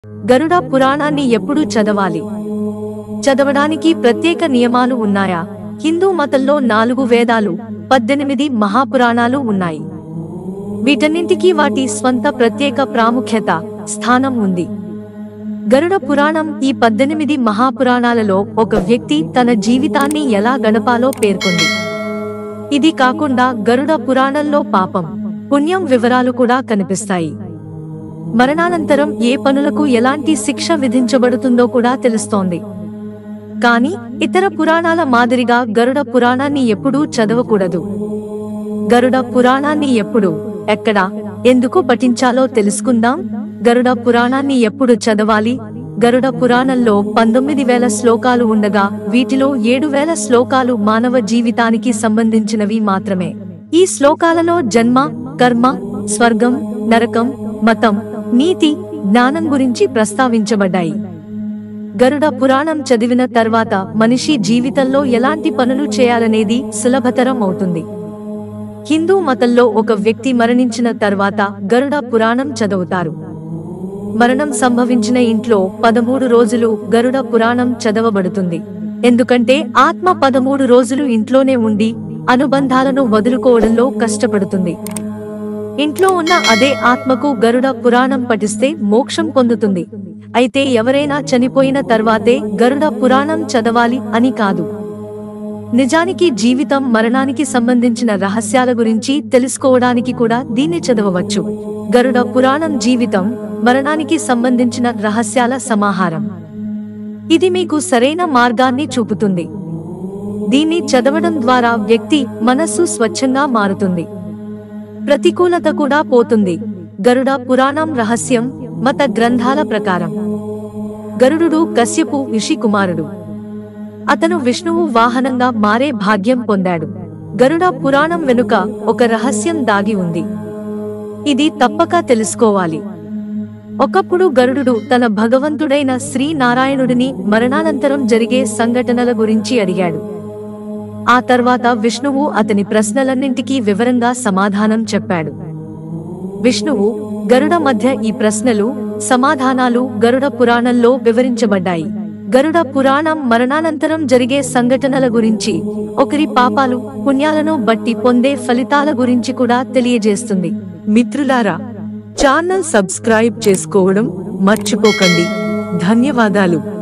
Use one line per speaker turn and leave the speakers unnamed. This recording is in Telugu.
గరుడ పురాణాన్ని ఎప్పుడు చదవాలి చదవడానికి ప్రత్యేక నియమాలు ఉన్నాయా హిందూ మతంలో నాలుగు వేదాలు పద్దెనిమిది మహాపురాణాలు ఉన్నాయి వీటన్నింటికీ వాటి స్వంత ప్రత్యేక ప్రాముఖ్యత స్థానం ఉంది గరుడ పురాణం ఈ పద్దెనిమిది మహాపురాణాలలో ఒక వ్యక్తి తన జీవితాన్ని ఎలా గడపాలో పేర్కొంది ఇది కాకుండా గరుడ పురాణంలో పాపం పుణ్యం వివరాలు కూడా కనిపిస్తాయి మరణానంతరం ఏ పనులకు ఎలాంటి శిక్ష విధించబడుతుందో కూడా తెలుస్తోంది కానీ ఇతర పురాణాల మాదిరిగా గరుడ పురాణాన్ని ఎప్పుడూ చదవకూడదు గరుడ పురాణాన్ని ఎప్పుడు ఎక్కడ ఎందుకు పఠించాలో తెలుసుకుందాం గరుడ పురాణాన్ని ఎప్పుడు చదవాలి గరుడ పురాణంలో పంతొమ్మిది వేల శ్లోకాలు ఉండగా వీటిలో ఏడు వేల శ్లోకాలు మానవ జీవితానికి సంబంధించినవి మాత్రమే ఈ శ్లోకాలలో జన్మ కర్మ స్వర్గం నరకం మతం నీతి జ్ఞానం గురించి ప్రస్తావించబడ్డాయి గరుడ పురాణం చదివిన తర్వాత మనిషి జీవితంలో ఎలాంటి పనులు చేయాలనేది సులభతరం అవుతుంది హిందూ మతంలో ఒక వ్యక్తి మరణించిన తర్వాత గరుడ పురాణం చదువుతారు మరణం సంభవించిన ఇంట్లో పదమూడు రోజులు గరుడ పురాణం చదవబడుతుంది ఎందుకంటే ఆత్మ పదమూడు రోజులు ఇంట్లోనే ఉండి అనుబంధాలను వదులుకోవడంలో కష్టపడుతుంది ఇంట్లో ఉన్న అదే ఆత్మకు గరుడ పురాణం పఠిస్తే మోక్షం పొందుతుంది అయితే ఎవరైనా చనిపోయిన తర్వాతే గరుడ పురాణం చదవాలి అని కాదు నిజానికి జీవితం మరణానికి సంబంధించిన రహస్యాల గురించి తెలుసుకోవడానికి కూడా దీన్ని చదవవచ్చు గరుడ పురాణం జీవితం మరణానికి సంబంధించిన రహస్యాల సమాహారం ఇది మీకు సరైన మార్గాన్ని చూపుతుంది దీన్ని చదవడం ద్వారా వ్యక్తి మనస్సు స్వచ్ఛంగా మారుతుంది ప్రతికూలత కూడా పోతుంది గరుడ పురాణం రహస్యం మత గ్రంథాల ప్రకారం గరుడు కశ్యపు ఋషి కుమారుడు అతను విష్ణువు వాహనంగా మారే భాగ్యం పొందాడు గరుడ పురాణం వెనుక ఒక రహస్యం దాగి ఉంది ఇది తప్పక తెలుసుకోవాలి ఒకప్పుడు గరుడు తన భగవంతుడైన శ్రీనారాయణుడిని మరణానంతరం జరిగే సంఘటనల గురించి అడిగాడు ఆ తర్వాత విష్ణువు అతని ప్రశ్నలన్నింటికీ వివరంగా సమాధానం చెప్పాడు విష్ణువు గరుడ మధ్య ఈ ప్రశ్నలు సమాధానాలు గరుడ పురాణంలో వివరించబడ్డాయి గరుడ పురాణం మరణానంతరం జరిగే సంఘటనల గురించి ఒకరి పాపాలు పుణ్యాలను బట్టి పొందే ఫలితాల గురించి కూడా తెలియజేస్తుంది మిత్రులారా ఛానల్ సబ్స్క్రైబ్ చేసుకోవడం మర్చిపోకండి ధన్యవాదాలు